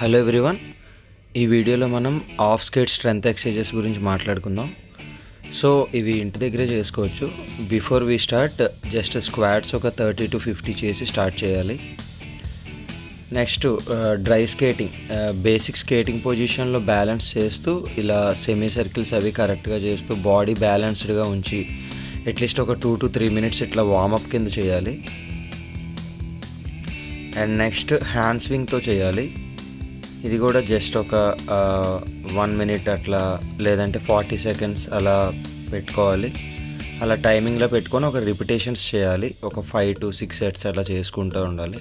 hello everyone ఈ వీడియోలో మనం ఆఫ్ స్కేట్ స్ట్రెంత్ ఎక్సర్సైజెస్ గురించి మాట్లాడుకుందాం సో ఇవి ఇంటి దగ్గరే చేసుకోవచ్చు before we start just squats ఒక థర్టీ టు ఫిఫ్టీ చేసి స్టార్ట్ చేయాలి next dry skating basic skating పొజిషన్లో బ్యాలెన్స్ చేస్తూ ఇలా సెమీ సర్కిల్స్ అవి కరెక్ట్గా చేస్తూ బాడీ బ్యాలెన్స్డ్గా ఉంచి అట్లీస్ట్ ఒక టూ టు త్రీ మినిట్స్ ఇట్లా వార్మప్ కింద చేయాలి అండ్ నెక్స్ట్ హ్యాండ్ స్వింగ్తో చేయాలి ఇది కూడా జస్ట్ ఒక వన్ మినిట్ అట్లా లేదంటే ఫార్టీ సెకండ్స్ అలా పెట్టుకోవాలి అలా టైమింగ్లో పెట్టుకొని ఒక రిపిటేషన్స్ చేయాలి ఒక ఫైవ్ టు సిక్స్ సెట్స్ అట్లా చేసుకుంటూ ఉండాలి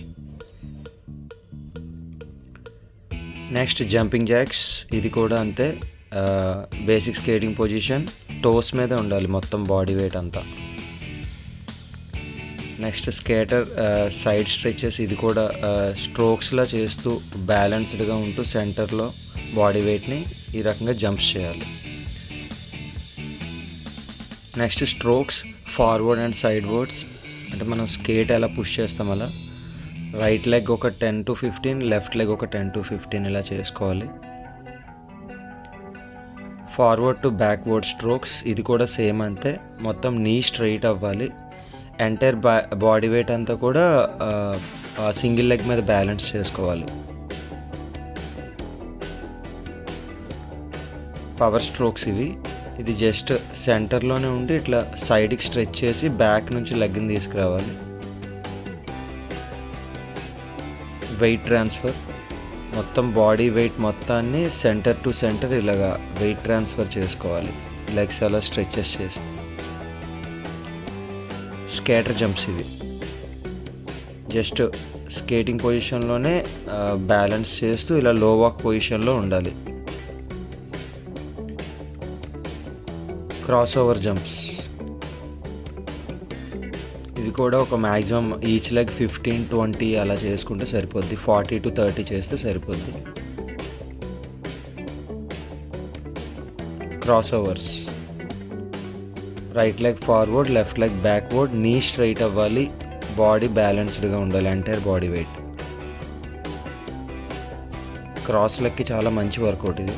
నెక్స్ట్ జంపింగ్ జాక్స్ ఇది కూడా అంతే బేసిక్ స్కేటింగ్ పొజిషన్ టోస్ మీద ఉండాలి మొత్తం బాడీ వెయిట్ అంతా నెక్స్ట్ స్కేటర్ సైడ్ స్ట్రెచెస్ ఇది కూడా స్ట్రోక్స్లా చేస్తూ బ్యాలెన్స్డ్గా ఉంటూ సెంటర్లో బాడీ వెయిట్ని ఈ రకంగా జంప్స్ చేయాలి next strokes forward and sidewards అంటే మనం స్కేట్ ఎలా పుష్ చేస్తాం అలా రైట్ లెగ్ ఒక ten to fifteen left leg ఒక టెన్ టు ఫిఫ్టీన్ ఇలా చేసుకోవాలి ఫార్వర్డ్ టు బ్యాక్వర్డ్ స్ట్రోక్స్ ఇది కూడా సేమ్ అంతే మొత్తం నీ స్ట్రైట్ అవ్వాలి ఎంటైర్ బా బాడీ వెయిట్ అంతా కూడా సింగిల్ లెగ్ మీద బ్యాలెన్స్ చేసుకోవాలి పవర్ స్ట్రోక్స్ ఇవి ఇది జస్ట్ సెంటర్లోనే ఉండి ఇట్లా సైడ్కి స్ట్రెచ్ చేసి బ్యాక్ నుంచి లెగ్ని తీసుకురావాలి వెయిట్ ట్రాన్స్ఫర్ మొత్తం బాడీ వెయిట్ మొత్తాన్ని సెంటర్ టు సెంటర్ ఇలాగా వెయిట్ ట్రాన్స్ఫర్ చేసుకోవాలి లెగ్స్ అలా స్ట్రెచెస్ చేసి స్కేటర్ జంప్స్ ఇవి జస్ట్ స్కేటింగ్ పొజిషన్లోనే బ్యాలెన్స్ చేస్తూ ఇలా లో వాక్ పొజిషన్లో ఉండాలి క్రాస్ ఓవర్ జంప్స్ ఇది కూడా ఒక maximum each leg fifteen twenty అలా చేసుకుంటే సరిపోద్ది ఫార్టీ టు థర్టీ చేస్తే సరిపోద్ది cross overs right leg forward left leg backward knee straight అవ్వాలి బాడీ బ్యాలెన్స్డ్గా ఉండాలి ఎంటైర్ బాడీ వెయిట్ క్రాస్ లెగ్కి చాలా మంచి వర్కౌట్ ఇది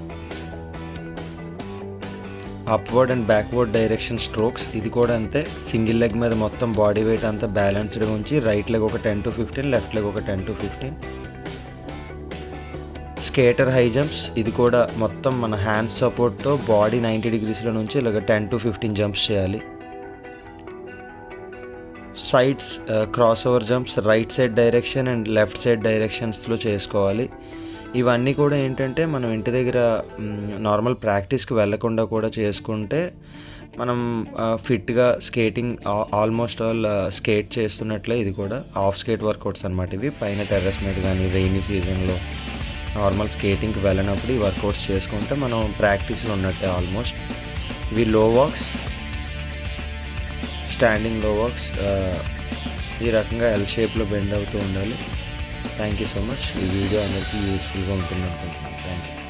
upward and backward direction strokes ఇది కూడా అంతే సింగిల్ లెగ్ మీద మొత్తం బాడీ వెయిట్ అంతా బ్యాలెన్స్డ్గా ఉంచి రైట్ లెగ్ ఒక ten to fifteen left leg ఒక ten to fifteen skater high jumps ఇది కూడా మొత్తం మన హ్యాండ్స్ సపోర్ట్తో బాడీ నైంటీ డిగ్రీస్లో నుంచి ఇలాగ టెన్ టు ఫిఫ్టీన్ జంప్స్ చేయాలి sides cross over jumps right side direction and left side డైరెక్షన్స్లో చేసుకోవాలి ఇవన్నీ కూడా ఏంటంటే మనం ఇంటి దగ్గర నార్మల్ ప్రాక్టీస్కి వెళ్ళకుండా కూడా చేసుకుంటే మనం ఫిట్గా స్కేటింగ్ ఆల్మోస్ట్ ఆల్ స్కేట్ చేస్తున్నట్లే ఇది కూడా ఆఫ్ స్కేట్ వర్కౌట్స్ అనమాట ఇవి పైన టెర్రస్ మీద కానీ రెయినీ సీజన్లో నార్మల్ స్కేటింగ్కి వెళ్ళినప్పుడు ఈ వర్కౌట్స్ చేసుకుంటే మనం ప్రాక్టీస్లో ఉన్నట్టే ఆల్మోస్ట్ ఇవి లో వాక్స్ స్టాండింగ్ లో వాక్స్ ఈ రకంగా ఎల్ షేప్లో బెండ్ అవుతూ ఉండాలి థ్యాంక్ యూ సో మచ్ ఈ వీడియో అందరికీ యూస్ఫుల్గా ఉంటుంది అనుకుంటున్నాను థ్యాంక్ యూ